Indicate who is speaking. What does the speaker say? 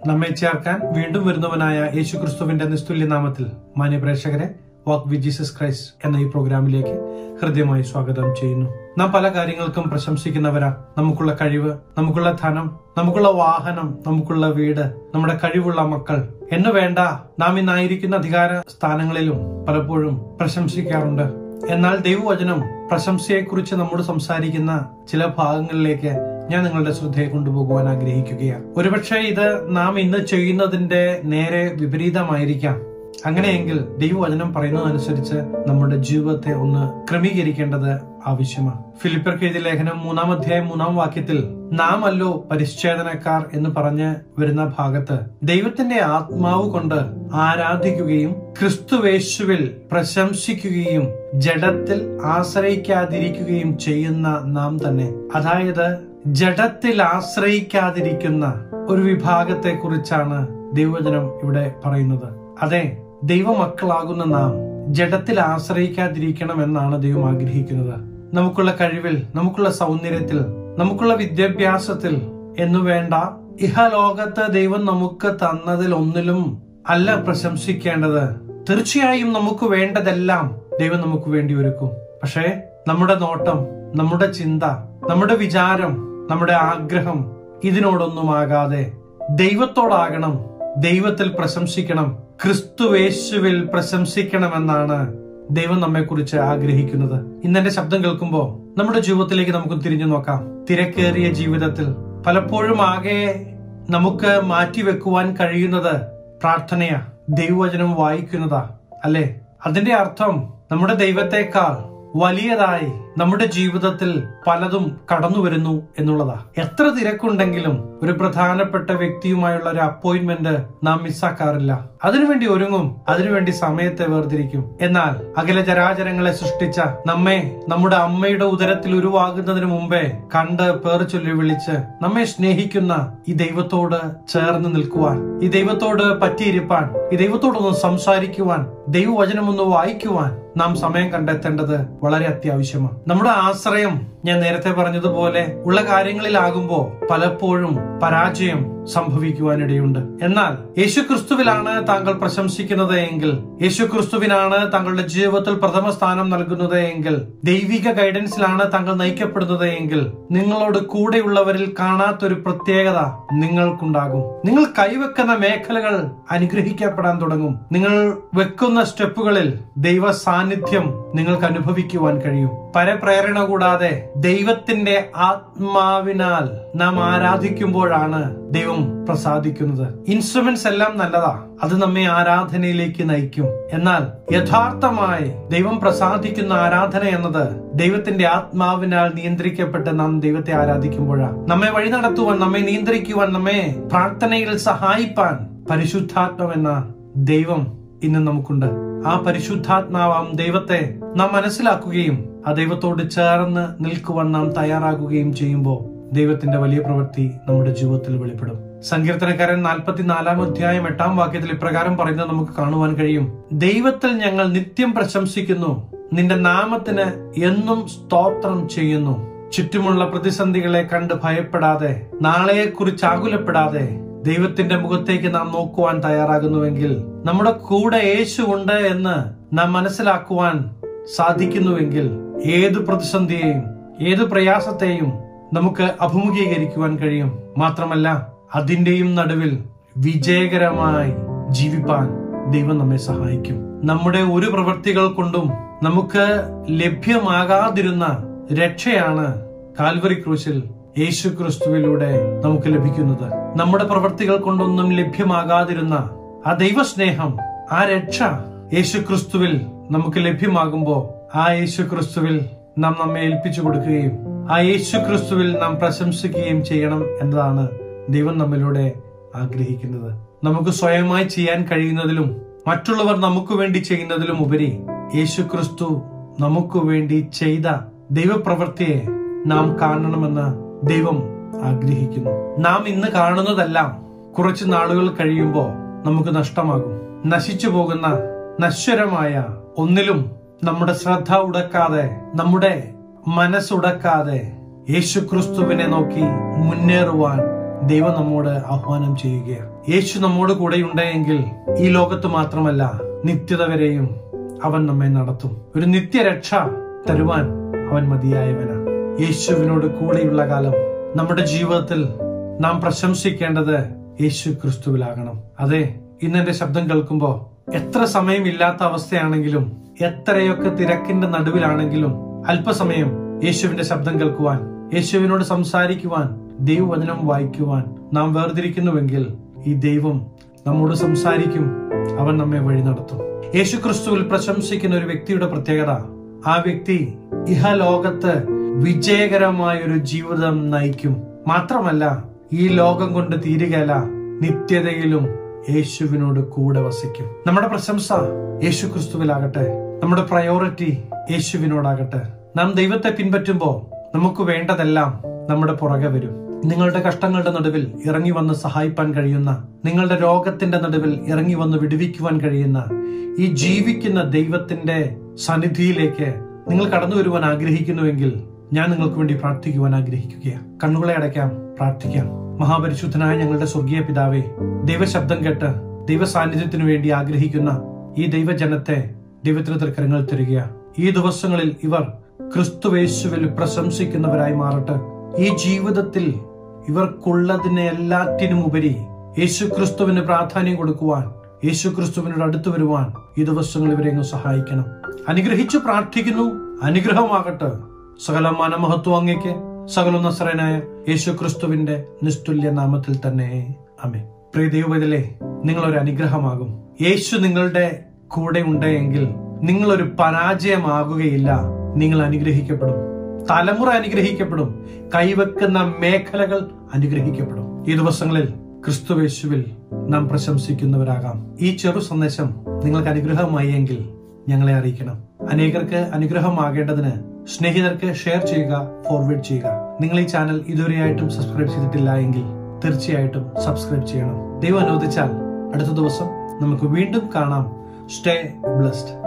Speaker 1: നമ്മെ ചേർക്കാൻ വീണ്ടും വരുന്നവനായ യേശു ക്രിസ്തുവിന്റെ നിസ്തുല്യ നാമത്തിൽ മാന്യ പ്രേക്ഷകരെ വാക്ക് വി ജീസസ് ക്രൈസ്റ്റ് എന്ന ഈ പ്രോഗ്രാമിലേക്ക് ഹൃദ്യമായി സ്വാഗതം ചെയ്യുന്നു നാം പല കാര്യങ്ങൾക്കും പ്രശംസിക്കുന്നവരാ നമുക്കുള്ള കഴിവ് നമുക്കുള്ള ധനം നമുക്കുള്ള വാഹനം നമുക്കുള്ള വീട് നമ്മുടെ കഴിവുള്ള മക്കൾ എന്ന് വേണ്ട നാം ഇന്നായിരിക്കുന്ന അധികാര സ്ഥാനങ്ങളിലും പലപ്പോഴും പ്രശംസിക്കാറുണ്ട് എന്നാൽ ദൈവവചനം പ്രശംസയെക്കുറിച്ച് നമ്മോട് സംസാരിക്കുന്ന ചില ഭാഗങ്ങളിലേക്ക് ഞാൻ നിങ്ങളുടെ ശ്രദ്ധയെ കൊണ്ടുപോകുവാൻ ആഗ്രഹിക്കുകയാണ് ഒരുപക്ഷെ ഇത് നാം ഇന്ന് ചെയ്യുന്നതിന്റെ നേരെ വിപരീതമായിരിക്കാം അങ്ങനെയെങ്കിൽ ദൈവവചനം പറയുന്നതനുസരിച്ച് നമ്മുടെ ജീവിതത്തെ ഒന്ന് ക്രമീകരിക്കേണ്ടത് ആവശ്യമാണ് ഫിലിപ്പർക്ക് എഴുതിയ ലേഖനം മൂന്നാം അധ്യായം മൂന്നാം വാക്യത്തിൽ നാം അല്ലോ പരിച്ഛേദനക്കാർ എന്ന് പറഞ്ഞ് വരുന്ന ഭാഗത്ത് ദൈവത്തിന്റെ ആത്മാവ് കൊണ്ട് ആരാധിക്കുകയും ക്രിസ്തുവേശുവിൽ പ്രശംസിക്കുകയും ജഡത്തിൽ ആശ്രയിക്കാതിരിക്കുകയും ചെയ്യുന്ന നാം തന്നെ അതായത് ജഡത്തിൽ ആശ്രയിക്കാതിരിക്കുന്ന ഒരു വിഭാഗത്തെ കുറിച്ചാണ് ദൈവവചനം ഇവിടെ പറയുന്നത് അതെ ദൈവമക്കളാകുന്ന നാം ജഡത്തിൽ ആശ്രയിക്കാതിരിക്കണം എന്നാണ് ദൈവം ആഗ്രഹിക്കുന്നത് നമുക്കുള്ള കഴിവിൽ നമുക്കുള്ള സൗന്ദര്യത്തിൽ നമുക്കുള്ള വിദ്യാഭ്യാസത്തിൽ എന്നു വേണ്ട ഇഹലോകത്ത് ദൈവം നമുക്ക് തന്നതിൽ ഒന്നിലും അല്ല പ്രശംസിക്കേണ്ടത് തീർച്ചയായും നമുക്ക് വേണ്ടതെല്ലാം ദൈവം നമുക്ക് വേണ്ടി ഒരുക്കും പക്ഷേ നമ്മുടെ നോട്ടം നമ്മുടെ ചിന്ത നമ്മുടെ വിചാരം നമ്മുടെ ആഗ്രഹം ഇതിനോടൊന്നുമാകാതെ ദൈവത്തോടാകണം ദൈവത്തിൽ പ്രശംസിക്കണം ക്രിസ്തുവേശുവിൽ പ്രശംസിക്കണമെന്നാണ് ദൈവം നമ്മെക്കുറിച്ച് ആഗ്രഹിക്കുന്നത് ഇന്നെന്റെ ശബ്ദം കേൾക്കുമ്പോൾ നമ്മുടെ ജീവിതത്തിലേക്ക് നമുക്ക് തിരിഞ്ഞു നോക്കാം തിരക്കേറിയ ജീവിതത്തിൽ പലപ്പോഴും ആകെ നമുക്ക് മാറ്റിവെക്കുവാൻ കഴിയുന്നത് പ്രാർത്ഥനയാ ദൈവവചനം വായിക്കുന്നതാ അല്ലെ അതിന്റെ അർത്ഥം നമ്മുടെ ദൈവത്തെക്കാൾ വലിയതായി നമ്മുടെ ജീവിതത്തിൽ പലതും കടന്നു വരുന്നു എന്നുള്ളതാ എത്ര തിരക്കുണ്ടെങ്കിലും ഒരു പ്രധാനപ്പെട്ട വ്യക്തിയുമായുള്ള ഒരു അപ്പോയിന്റ്മെന്റ് നാം മിസ്സാക്കാറില്ല അതിനുവേണ്ടി ഒരുങ്ങും അതിനുവേണ്ടി സമയത്തെ വേർതിരിക്കും എന്നാൽ അഖില ചരാചരങ്ങളെ സൃഷ്ടിച്ച നമ്മെ നമ്മുടെ അമ്മയുടെ ഉദരത്തിൽ ഉരുവാകുന്നതിന് മുമ്പേ കണ്ട് പേർ ചൊല്ലി വിളിച്ച് നമ്മെ സ്നേഹിക്കുന്ന ഈ ദൈവത്തോട് ചേർന്ന് നിൽക്കുവാൻ ഈ ദൈവത്തോട് പറ്റിയിരിപ്പാൻ ഈ ദൈവത്തോടൊന്ന് സംസാരിക്കുവാൻ ദൈവവചനമൊന്ന് വായിക്കുവാൻ നാം സമയം കണ്ടെത്തേണ്ടത് വളരെ അത്യാവശ്യമാണ് നമ്മുടെ ആശ്രയം ഞാൻ നേരത്തെ പറഞ്ഞതുപോലെ ഉള്ള കാര്യങ്ങളിലാകുമ്പോ പലപ്പോഴും പരാജയം സംഭവിക്കുവാനിടയുണ്ട് എന്നാൽ യേശു ക്രിസ്തുവിലാണ് താങ്കൾ പ്രശംസിക്കുന്നത് എങ്കിൽ യേശു ക്രിസ്തുവിനാണ് താങ്കളുടെ ജീവിതത്തിൽ പ്രഥമ സ്ഥാനം നൽകുന്നത് എങ്കിൽ ദൈവിക ഗൈഡൻസിലാണ് താങ്കൾ നയിക്കപ്പെടുന്നത് എങ്കിൽ നിങ്ങളോട് കൂടെയുള്ളവരിൽ കാണാത്തൊരു പ്രത്യേകത നിങ്ങൾക്കുണ്ടാകും നിങ്ങൾ കൈവെക്കുന്ന മേഖലകൾ അനുഗ്രഹിക്കപ്പെടാൻ തുടങ്ങും നിങ്ങൾ വെക്കുന്ന സ്റ്റെപ്പുകളിൽ ദൈവ സാന്നിധ്യം നിങ്ങൾക്ക് അനുഭവിക്കുവാൻ കഴിയും പരപ്രേരണ കൂടാതെ ദൈവത്തിന്റെ ആത്മാവിനാൽ നാം ആരാധിക്കുമ്പോഴാണ് ദൈവം പ്രസാദിക്കുന്നത് ഇൻസ്ട്രുമെന്റ്സ് എല്ലാം നല്ലതാ അത് നമ്മെ ആരാധനയിലേക്ക് നയിക്കും എന്നാൽ യഥാർത്ഥമായി ദൈവം പ്രസാദിക്കുന്ന ആരാധന എന്നത് ദൈവത്തിന്റെ ആത്മാവിനാൽ നിയന്ത്രിക്കപ്പെട്ട് നാം ദൈവത്തെ ആരാധിക്കുമ്പോഴാണ് നമ്മെ വഴി നടത്തുവാൻ നമ്മെ നിയന്ത്രിക്കുവാൻ നമ്മെ പ്രാർത്ഥനയിൽ സഹായിപ്പാൻ പരിശുദ്ധാത്മം എന്ന ദൈവം ഇന്ന് നമുക്കുണ്ട് ആ പരിശുദ്ധാത്മാവാം ദൈവത്തെ നാം മനസ്സിലാക്കുകയും ആ ദൈവത്തോട് ചേർന്ന് നിൽക്കുവാൻ നാം തയ്യാറാകുകയും ചെയ്യുമ്പോൾ ദൈവത്തിന്റെ വലിയ പ്രവൃത്തി നമ്മുടെ ജീവിതത്തിൽ വെളിപ്പെടും സങ്കീർത്തനക്കാരൻ നാൽപ്പത്തിനാലാം അധ്യായം എട്ടാം വാക്യത്തിൽ ഇപ്രകാരം പറയുന്നത് നമുക്ക് കാണുവാൻ കഴിയും ദൈവത്തിൽ ഞങ്ങൾ നിത്യം പ്രശംസിക്കുന്നു നിന്റെ നാമത്തിന് എന്നും സ്തോത്രം ചെയ്യുന്നു ചുറ്റുമുള്ള പ്രതിസന്ധികളെ കണ്ട് ഭയപ്പെടാതെ നാളെയെക്കുറിച്ച് ആകുലപ്പെടാതെ ദൈവത്തിന്റെ മുഖത്തേക്ക് നാം നോക്കുവാൻ തയ്യാറാകുന്നുവെങ്കിൽ നമ്മുടെ കൂടെ യേശു ഉണ്ട് എന്ന് നാം മനസ്സിലാക്കുവാൻ സാധിക്കുന്നുവെങ്കിൽ ഏത് പ്രതിസന്ധിയെയും ഏത് പ്രയാസത്തെയും നമുക്ക് അഭിമുഖീകരിക്കുവാൻ കഴിയും മാത്രമല്ല അതിന്റെയും നടുവിൽ വിജയകരമായി ജീവിപ്പാൻ ദൈവം നമ്മെ സഹായിക്കും നമ്മുടെ ഒരു പ്രവൃത്തികൾ കൊണ്ടും നമുക്ക് ലഭ്യമാകാതിരുന്ന രക്ഷയാണ് കാൽവറി ക്രൂശിൽ യേശു ക്രിസ്തുവിലൂടെ നമുക്ക് ലഭിക്കുന്നത് നമ്മുടെ പ്രവൃത്തികൾ കൊണ്ടൊന്നും ലഭ്യമാകാതിരുന്ന ആ ദൈവസ്നേഹം ആ രക്ഷ യേശു ക്രിസ്തുവിൽ നമുക്ക് ലഭ്യമാകുമ്പോ ആ യേശു ക്രിസ്തുവിൽ നാം നമ്മെ ഏൽപ്പിച്ചു കൊടുക്കുകയും ആ യേശു ക്രിസ്തുവിൽ നാം പ്രശംസിക്കുകയും ചെയ്യണം എന്നതാണ് ദൈവം നമ്മിലൂടെ ആഗ്രഹിക്കുന്നത് നമുക്ക് സ്വയമായി ചെയ്യാൻ കഴിയുന്നതിലും മറ്റുള്ളവർ നമുക്ക് വേണ്ടി ചെയ്യുന്നതിലും ഉപരി യേശു ക്രിസ്തു നമുക്ക് വേണ്ടി ചെയ്ത ദൈവപ്രവൃത്തിയെ നാം കാണണമെന്ന് ദൈവം ആഗ്രഹിക്കുന്നു നാം ഇന്ന് കാണുന്നതെല്ലാം കുറച്ചു നാളുകൾ കഴിയുമ്പോൾ നമുക്ക് നഷ്ടമാകും നശിച്ചു പോകുന്ന നശ്വരമായ ഒന്നിലും നമ്മുടെ ശ്രദ്ധ ഉടക്കാതെ നമ്മുടെ മനസ്സുടക്കാതെ യേശു ക്രിസ്തുവിനെ നോക്കി മുന്നേറുവാൻ ദൈവം നമ്മോട് ആഹ്വാനം ചെയ്യുകയാണ് യേശു നമ്മോട് കൂടെ ഉണ്ടെങ്കിൽ ഈ ലോകത്ത് മാത്രമല്ല നിത്യത വരെയും അവൻ നമ്മെ നടത്തും ഒരു നിത്യരക്ഷ തരുവാൻ അവൻ മതിയായവനാണ് യേശുവിനോട് കൂടെയുള്ള കാലം നമ്മുടെ ജീവിതത്തിൽ നാം പ്രശംസിക്കേണ്ടത് യേശു ക്രിസ്തുവിലാകണം അതെ ഇന്നെന്റെ ശബ്ദം കേൾക്കുമ്പോ എത്ര സമയമില്ലാത്ത അവസ്ഥയാണെങ്കിലും എത്രയൊക്കെ തിരക്കിന്റെ നടുവിലാണെങ്കിലും അല്പസമയം യേശുവിന്റെ ശബ്ദം കേൾക്കുവാൻ യേശുവിനോട് സംസാരിക്കുവാൻ ദൈവവചനം വായിക്കുവാൻ നാം വേർതിരിക്കുന്നുവെങ്കിൽ ഈ ദൈവം നമ്മോട് സംസാരിക്കും അവൻ നമ്മെ വഴി നടത്തും യേശു ക്രിസ്തുവിൽ പ്രശംസിക്കുന്ന ഒരു വ്യക്തിയുടെ പ്രത്യേകത ആ വ്യക്തി ഇഹലോകത്ത് വിജയകരമായ ഒരു ജീവിതം നയിക്കും മാത്രമല്ല ഈ ലോകം കൊണ്ട് തീരുകയല്ല നിത്യതയിലും യേശുവിനോട് കൂടെ വസിക്കും നമ്മുടെ പ്രശംസ യേശു ക്രിസ്തുവിലാകട്ടെ നമ്മുടെ പ്രയോറിറ്റി യേശുവിനോടാകട്ടെ നാം ദൈവത്തെ പിൻപറ്റുമ്പോ നമുക്ക് വേണ്ടതെല്ലാം നമ്മുടെ പുറകെ വരും നിങ്ങളുടെ കഷ്ടങ്ങളുടെ നടുവിൽ ഇറങ്ങി വന്ന് സഹായിപ്പാൻ കഴിയുന്ന നിങ്ങളുടെ രോഗത്തിന്റെ നടുവിൽ ഇറങ്ങി വന്ന് വിടുവിക്കുവാൻ കഴിയുന്ന ഈ ജീവിക്കുന്ന ദൈവത്തിന്റെ സന്നിധിയിലേക്ക് നിങ്ങൾ കടന്നു വരുവാൻ ആഗ്രഹിക്കുന്നുവെങ്കിൽ ഞാൻ നിങ്ങൾക്ക് വേണ്ടി പ്രാർത്ഥിക്കുവാൻ ആഗ്രഹിക്കുകയാണ് കണ്ണുകളെ അടയ്ക്കാം പ്രാർത്ഥിക്കാം മഹാപരിശുദ്ധനായ ഞങ്ങളുടെ സ്വർഗീയ പിതാവേ ദൈവശബ്ദം കേട്ട് ദൈവ സാന്നിധ്യത്തിനു വേണ്ടി ആഗ്രഹിക്കുന്ന ഈ ദൈവജനത്തെ ദൈവത്തിന് തൃക്കരങ്ങൾ തരിക ഈ ദിവസങ്ങളിൽ ഇവർ ക്രിസ്തുവേശുവിൽ പ്രശംസിക്കുന്നവരായി മാറട്ടെ ഈ ജീവിതത്തിൽ ഇവർക്കുള്ളതിനെ എല്ലാറ്റിനും ഉപരി യേശു ക്രിസ്തുവിന് പ്രാധാന്യം കൊടുക്കുവാൻ യേശു ക്രിസ്തുവിനോട് അടുത്തു വരുവാൻ ഈ ദിവസങ്ങൾ ഇവരെ അങ്ങ് സഹായിക്കണം അനുഗ്രഹിച്ചു പ്രാർത്ഥിക്കുന്നു അനുഗ്രഹമാകട്ടെ സകല മനമഹത്വം അങ്ങയ്ക്ക് സകല നസ്രനായ യേശു ക്രിസ്തുവിന്റെ നിസ്തുല്യ നാമത്തിൽ തന്നെ അമേ പ്രിയ ദൈവത്തിലെ നിങ്ങൾ ഒരു അനുഗ്രഹമാകും യേശു നിങ്ങളുടെ കൂടെ ഉണ്ടെങ്കിൽ നിങ്ങൾ ഒരു പരാജയമാകുകയില്ല നിങ്ങൾ അനുഗ്രഹിക്കപ്പെടും തലമുറ അനുഗ്രഹിക്കപ്പെടും കൈവെക്കുന്ന മേഖലകൾ അനുഗ്രഹിക്കപ്പെടും ഈ ദിവസങ്ങളിൽ ക്രിസ്തുവേശുവിൽ നാം പ്രശംസിക്കുന്നവരാകാം ഈ ചെറു സന്ദേശം നിങ്ങൾക്ക് അനുഗ്രഹമായി എങ്കിൽ ഞങ്ങളെ അറിയിക്കണം അനേകർക്ക് അനുഗ്രഹമാകേണ്ടതിന് സ്നേഹിതർക്ക് ഷെയർ ചെയ്യുക ഫോർവേഡ് ചെയ്യുക നിങ്ങൾ ഈ ചാനൽ ഇതുവരെയായിട്ടും സബ്സ്ക്രൈബ് ചെയ്തിട്ടില്ല എങ്കിൽ തീർച്ചയായിട്ടും സബ്സ്ക്രൈബ് ചെയ്യണം ദൈവം അനുവദിച്ചാൽ അടുത്ത ദിവസം നമുക്ക് വീണ്ടും കാണാം സ്റ്റേ ബ്ലസ്ഡ്